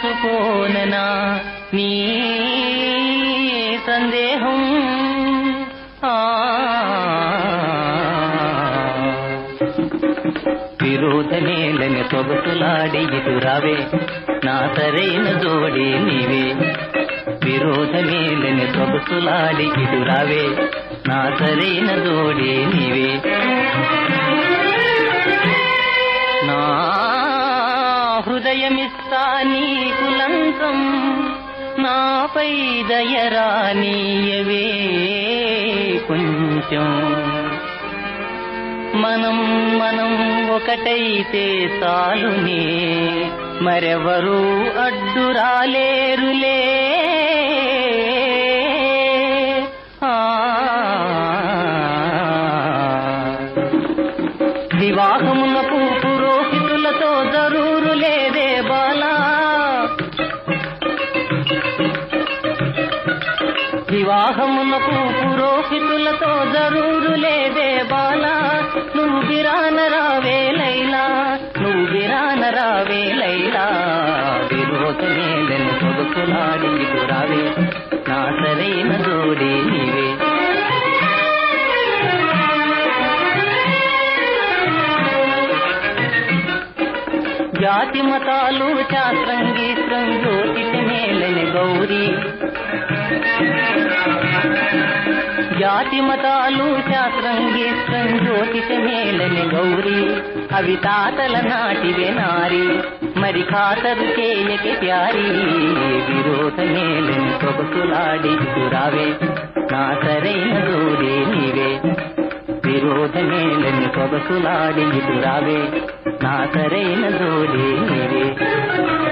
తెలుసుకోననా నీ సందేహం ఆ విరోధమేలని సొగసులాడి ఇటురావే నా సరైన జోడి నీవే విరోధమేలని సొగసులాడి ఇటురావే నా సరైన జోడి నీవే నా హృదయమిస్తా నీకు లంకం నాపై దయరానీయవే కొంచెం మనం మనం ఒకటైతే చాలునే మరెవరూ అడ్డు రాలేరులే ఆ వివాహమునకు పురోహితులతో జరూరు లేదే బాలా వివాహమునకు పురోహితులతో జరూరు లేదే బాలా నువ్వు బిరాన రావే లైలా నువ్వు బిరాన రావే లైలా విరోధమేలను కొడుకులాడి రావే నా సరైన జోడి నీవే జాతి మతాలు శాస్త్రంగి జ్యోతిష మేలని గౌరీ జాతి మతాలు శాస్త్రంగి జ్యోతిష మేలని గౌరీ అవి తాతల నాటివే నారి మరి ఖాతరు చేయకి ప్యారి విరోధ మేలని సొగసులాడి రావే నా సరైన జోడి నీవే విరోధమేలని సొగసులాడి రావే నా సరైన జోడి నీవే